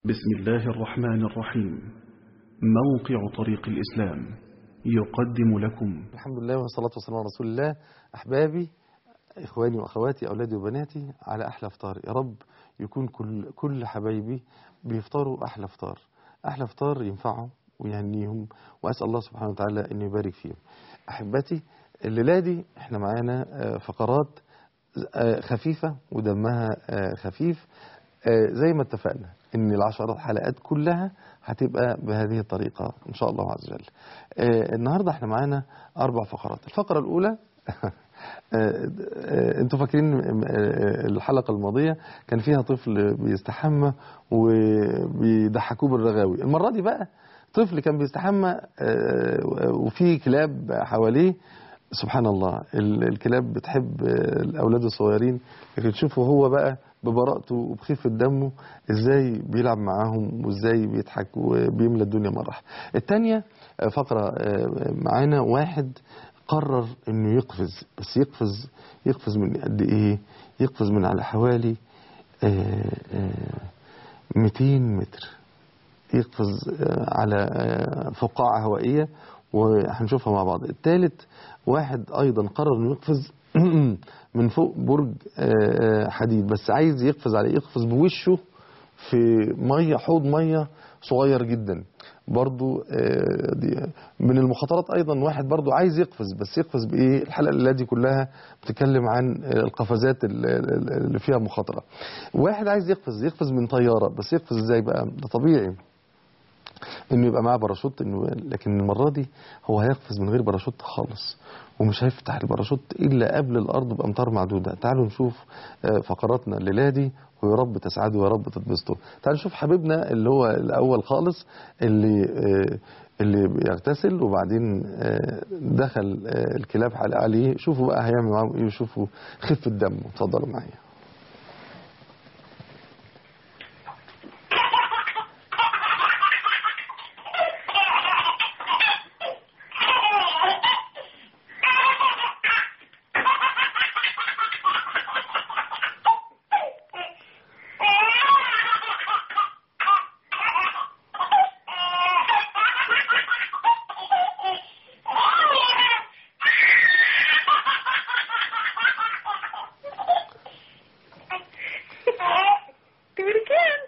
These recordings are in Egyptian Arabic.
بسم الله الرحمن الرحيم موقع طريق الإسلام يقدم لكم الحمد لله والصلاة والسلام على رسول الله أحبابي إخواني وأخواتي أولادي وبناتي على أحلى فطار يا رب يكون كل كل حبايبي بيفطروا أحلى فطار أحلى فطار ينفعهم ويهنيهم وأسأل الله سبحانه وتعالى أن يبارك فيهم أحبتي الليلة دي احنا معانا آه، فقرات آه، خفيفة ودمها آه، خفيف آه، زي ما اتفقنا ان العشرات حلقات كلها هتبقى بهذه الطريقة ان شاء الله عز وجل آه، النهاردة احنا معانا اربع فقرات الفقرة الاولى آه، آه، انتوا فاكرين آه، الحلقة الماضية كان فيها طفل بيستحمى وبيضحكوه بالرغاوي المرة دي بقى طفل كان بيستحمى آه، وفي كلاب حواليه سبحان الله ال- الكلاب بتحب آه، الاولاد الصغيرين لكن تشوفوا هو بقى ببراءته وبخفة دمه ازاي بيلعب معاهم وازاي بيضحك وبيملى الدنيا مرح التانية آه، فقرة آه، معانا واحد قرر انه يقفز بس يقفز يقفز من قد ايه يقفز من على حوالي آه، آه، 200 متر يقفز آه، على آه، فقاعة هوائية وهنشوفها مع بعض الثالث واحد أيضا قرر أنه يقفز من فوق برج آه، آه، حديد بس عايز يقفز عليه يقفز بوشه في مية حوض مية صغير جدا برضو آه، دي من المخاطرات ايضا واحد برضو عايز يقفز بس يقفز بايه الحلقه اللي دي كلها بتتكلم عن آه، القفزات ال- ال- اللي فيها مخاطره واحد عايز يقفز يقفز من طياره بس يقفز ازاي بقى ده طبيعي انه يبقى معاه باراشوت انه لكن المره دي هو هيقفز من غير باراشوت خالص ومش هيفتح الباراشوت الا قبل الارض بامتار معدوده تعالوا نشوف آه، فقراتنا الليله دي ويا رب تسعدوا ويا رب تتبسطوا تعالوا نشوف حبيبنا اللي هو الاول خالص اللي آه، اللي بيغتسل وبعدين آه، دخل آه، الكلاب حلق عليه شوفوا بقى هيعمل معاهم ايه وشوفوا خفه دمه اتفضلوا معايا Do it again.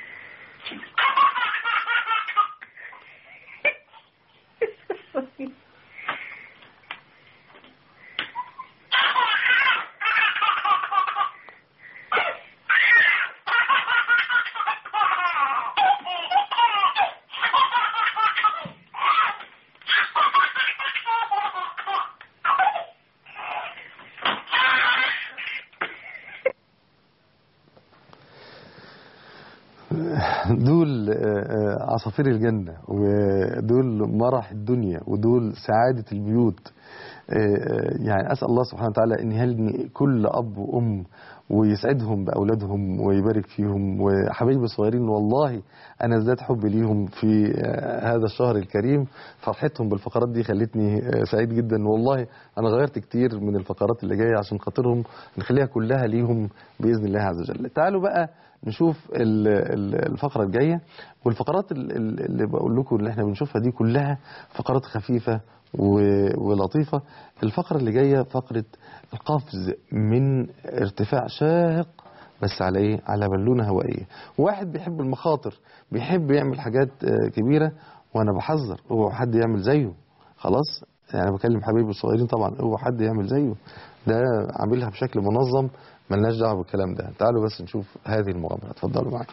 دول آه، آه، عصافير الجنة ودول مرح الدنيا ودول سعادة البيوت آه، آه، يعني أسأل الله سبحانه وتعالى أن يهلني كل أب وأم ويسعدهم بأولادهم ويبارك فيهم وحبايبي الصغيرين والله أنا ازداد حب ليهم في آه، هذا الشهر الكريم فرحتهم بالفقرات دي خلتني آه، سعيد جدا والله أنا غيرت كتير من الفقرات اللي جاية عشان خاطرهم نخليها كلها ليهم بإذن الله عز وجل تعالوا بقى نشوف ال- ال- الفقرة الجاية والفقرات ال- ال- اللي بقول لكم اللي احنا بنشوفها دي كلها فقرات خفيفة و- ولطيفة الفقرة اللي جاية فقرة القفز من ارتفاع شاهق بس على ايه على بالونة هوائية واحد بيحب المخاطر بيحب يعمل حاجات آه، كبيرة وانا بحذر اوعى حد يعمل زيه خلاص يعني بكلم حبايبي الصغيرين طبعا اوعى حد يعمل زيه ده عاملها بشكل منظم ملناش دعوه بالكلام ده تعالوا بس نشوف هذه المغامره اتفضلوا معايا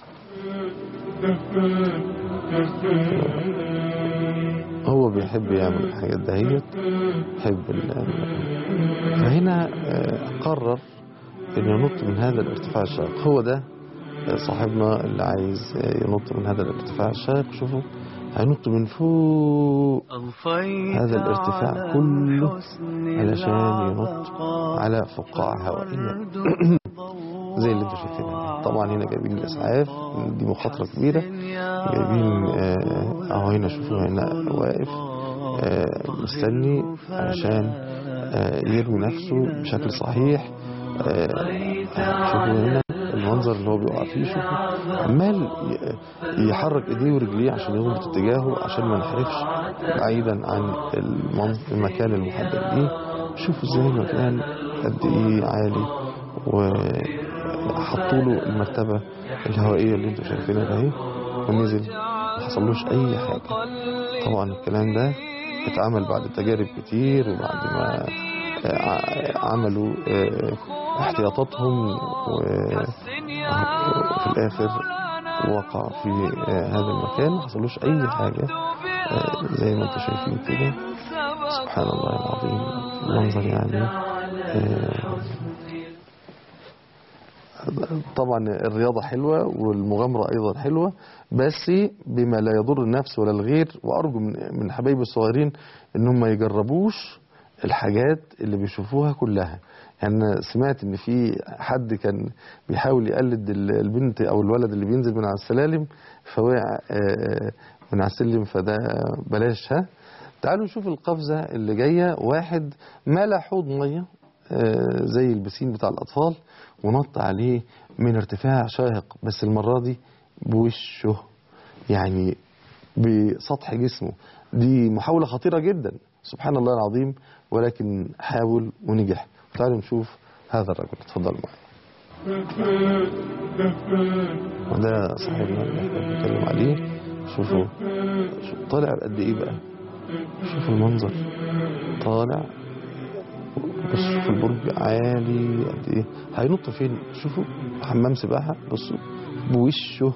هو بيحب يعمل الحاجات دهيت يحب ال- ال- فهنا آه، قرر انه ينط من هذا الارتفاع الشاق هو ده آه، صاحبنا اللي عايز آه، ينط من هذا الارتفاع الشاق شوفوا هينط من فوق هذا الارتفاع كله علشان ينط على فقاعة هوائية زي اللي انتوا شايفينها طبعا هنا جايبين الاسعاف دي مخاطرة كبيرة جايبين آه، اهو هنا شوفوا هنا واقف آه، مستني علشان آه، يرمي نفسه بشكل صحيح آه، شوفوا هنا المنظر اللي هو بيقع فيه شوفوا عمال ي- يحرك ايديه ورجليه عشان يظبط اتجاهه عشان ما نحرفش بعيدا عن المن- المكان المحدد ليه شوفوا ازاي المكان قد ايه عالي وحطوا له المرتبة الهوائية اللي انتوا شايفينها ده اهي ونزل ما حصلوش اي حاجة طبعا الكلام ده اتعمل بعد تجارب كتير وبعد ما آه، عملوا آه، احتياطاتهم وفي الاخر وقع في آه، هذا المكان ما حصلوش اي حاجة آه، زي ما انتم شايفين كده سبحان الله العظيم منظر يعني آه، طبعا الرياضة حلوة والمغامرة أيضا حلوة بس بما لا يضر النفس ولا الغير وأرجو من من حبايبي الصغيرين إنهم ما يجربوش الحاجات اللي بيشوفوها كلها يعني أنا سمعت إن في حد كان بيحاول يقلد ال- البنت أو الولد اللي بينزل من على السلالم فوقع آه، من على السلم فده بلاش ها تعالوا نشوف القفزة اللي جاية واحد ملا حوض مية آه، زي البسين بتاع الأطفال ونط عليه من ارتفاع شاهق بس المرة دي بوشه يعني بسطح جسمه دي محاولة خطيرة جدا سبحان الله العظيم ولكن حاول ونجح تعالوا نشوف هذا الرجل اتفضلوا معي وده صاحبنا اللي احنا بنتكلم عليه شوفوا شوف طالع قد ايه بقى شوفوا المنظر طالع بص شوفوا البرج عالي قد ايه هينط فين شوفوا حمام سباحة بصوا بوشه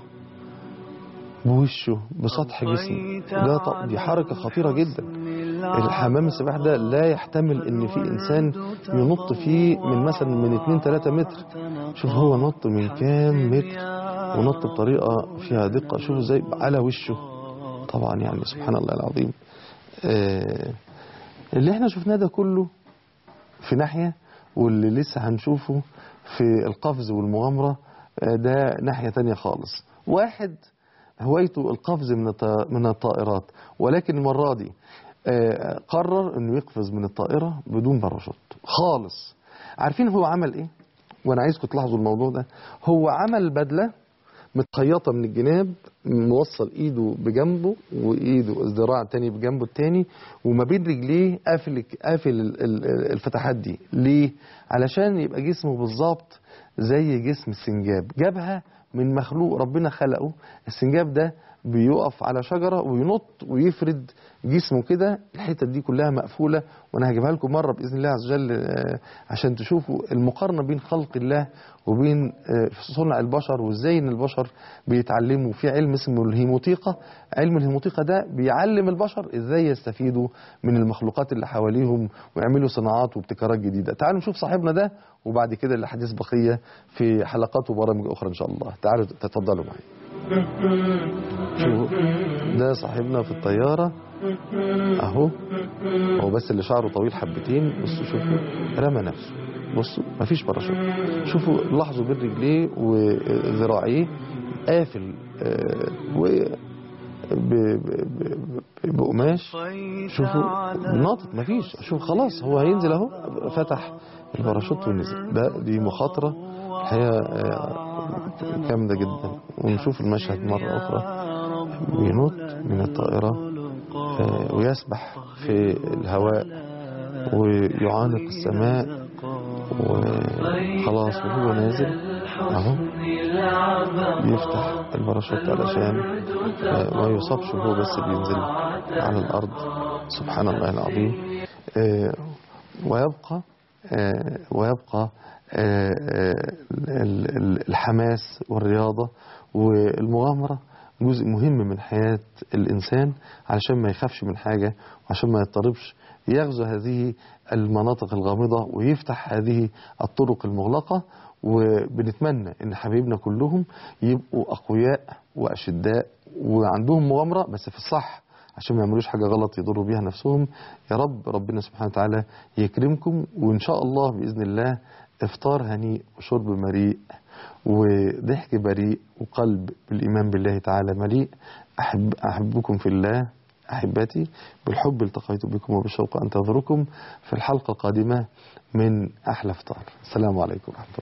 بوشه بسطح جسمه ده ط- دي حركة خطيرة جدا الحمام السباحة ده لا يحتمل ان في انسان ينط فيه من مثلا من 2 3 متر شوف هو نط من كام متر ونط بطريقة فيها دقة شوفوا ازاي على وشه طبعا يعني سبحان الله العظيم آه اللي احنا شفناه ده كله في ناحية واللي لسه هنشوفه في القفز والمغامرة آه، ده ناحية تانية خالص واحد هوايته القفز من الط- من الطائرات ولكن المرة دي آه، قرر انه يقفز من الطائرة بدون باراشوت خالص عارفين هو عمل ايه وانا عايزكم تلاحظوا الموضوع ده هو عمل بدلة متخيطة من الجناب موصل ايده بجنبه وايده الذراع التاني بجنبه التاني وما بين رجليه قافل قافل ال- ال- الفتحات دي ليه علشان يبقى جسمه بالظبط زي جسم السنجاب جابها من مخلوق ربنا خلقه السنجاب ده بيقف على شجرة وينط ويفرد جسمه كده الحتة دي كلها مقفولة وانا هجيبها لكم مرة بإذن الله عز وجل آه، عشان تشوفوا المقارنة بين خلق الله وبين آه، صنع البشر وازاي ان البشر بيتعلموا في علم اسمه الهيموتيقة علم الهيموتيقة ده بيعلم البشر ازاي يستفيدوا من المخلوقات اللي حواليهم ويعملوا صناعات وابتكارات جديدة تعالوا نشوف صاحبنا ده وبعد كده الاحاديث بقية في حلقات وبرامج اخرى ان شاء الله تعالوا تتفضلوا معي شوفوا ده صاحبنا في الطيارة اهو هو بس اللي شعره طويل حبتين بصوا شوفوا رمى نفسه بصوا مفيش باراشوت شوفوا لاحظوا بين رجليه وذراعيه قافل آه، و ب- ب- ب- بقماش شوفوا ناطط مفيش شوف خلاص هو هينزل اهو فتح الباراشوت ونزل ده دي مخاطرة الحقيقة آه، جامدة جدا ونشوف المشهد مرة أخرى بينط من الطائرة آه، ويسبح في الهواء ويعانق السماء وخلاص وهو نازل اهو يفتح الباراشوت علشان آه، ما يصابش وهو بس بينزل على الارض سبحان الله العظيم آه، ويبقى آه، ويبقى آه، آه، ال- ال- الحماس والرياضة والمغامرة جزء مهم من حياة الإنسان علشان ما يخافش من حاجة وعشان ما يضطربش يغزو هذه المناطق الغامضة ويفتح هذه الطرق المغلقة وبنتمنى ان حبايبنا كلهم يبقوا اقوياء واشداء وعندهم مغامرة بس في الصح عشان ما يعملوش حاجة غلط يضروا بيها نفسهم يا رب ربنا سبحانه وتعالى يكرمكم وإن شاء الله بإذن الله إفطار هنيء وشرب مريء وضحك بريء وقلب بالإيمان بالله تعالى مليء أحب أحبكم في الله أحبتي بالحب التقيت بكم وبالشوق أنتظركم في الحلقة القادمة من أحلى فطار السلام عليكم ورحمة الله